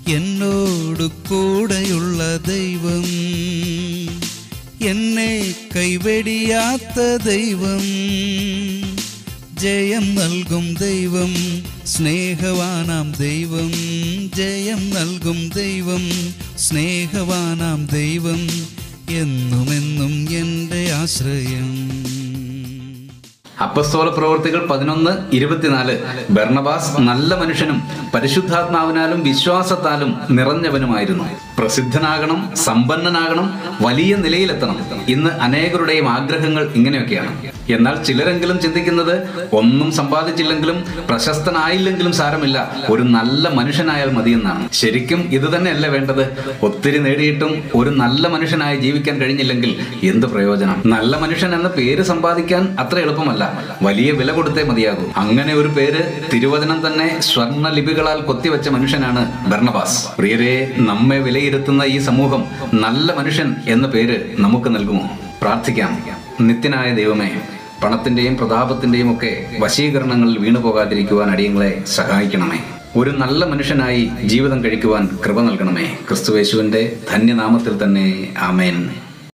എന്നോട് കൂടെയുള്ള ദൈവം എന്നെ കൈവെടിയാത്ത ദൈവം ജയം നൽകും ദൈവം സ്നേഹവാനാം ദൈവം ജയം നൽകും ദൈവം സ്നേഹവാനാം ദൈവം എന്നുമെന്നും എൻ്റെ ആശ്രയം അപ്പസ്തോല പ്രവർത്തികൾ പതിനൊന്ന് ഇരുപത്തിനാല് ബർണബാസ് നല്ല മനുഷ്യനും പരിശുദ്ധാത്മാവിനാലും വിശ്വാസത്താലും നിറഞ്ഞവനുമായിരുന്നു പ്രസിദ്ധനാകണം സമ്പന്നനാകണം വലിയ നിലയിലെത്തണം ഇന്ന് അനേകരുടെയും ആഗ്രഹങ്ങൾ ഇങ്ങനെയൊക്കെയാണ് എന്നാൽ ചിലരെങ്കിലും ചിന്തിക്കുന്നത് ഒന്നും സമ്പാദിച്ചില്ലെങ്കിലും പ്രശസ്തനായില്ലെങ്കിലും സാരമില്ല ഒരു നല്ല മനുഷ്യനായാൽ മതിയെന്നാണ് ശരിക്കും ഇത് തന്നെയല്ല വേണ്ടത് ഒത്തിരി നേടിയിട്ടും ഒരു നല്ല മനുഷ്യനായി ജീവിക്കാൻ കഴിഞ്ഞില്ലെങ്കിൽ എന്ത് പ്രയോജനം നല്ല മനുഷ്യൻ എന്ന പേര് സമ്പാദിക്കാൻ അത്ര എളുപ്പമല്ല വലിയ വില കൊടുത്തേ മതിയാകൂ അങ്ങനെ ഒരു പേര് തിരുവചനം തന്നെ സ്വർണ്ണ ലിപികളാൽ കൊത്തിവെച്ച മനുഷ്യനാണ് ഭർണബാസ് പ്രിയരെ നമ്മെ വിലയിരുത്തുന്ന ഈ സമൂഹം നല്ല മനുഷ്യൻ എന്ന പേര് നമുക്ക് നൽകുമോ പ്രാർത്ഥിക്കാം നിത്യനായ ദൈവമേ പണത്തിന്റെയും പ്രതാപത്തിന്റെയും ഒക്കെ വശീകരണങ്ങളിൽ വീണു പോകാതിരിക്കുവാൻ അടിയങ്ങളെ സഹായിക്കണമേ ഒരു നല്ല മനുഷ്യനായി ജീവിതം കഴിക്കുവാൻ കൃപ നൽകണമേ ക്രിസ്തുവേശുവിന്റെ ധന്യനാമത്തിൽ തന്നെ ആമേൻ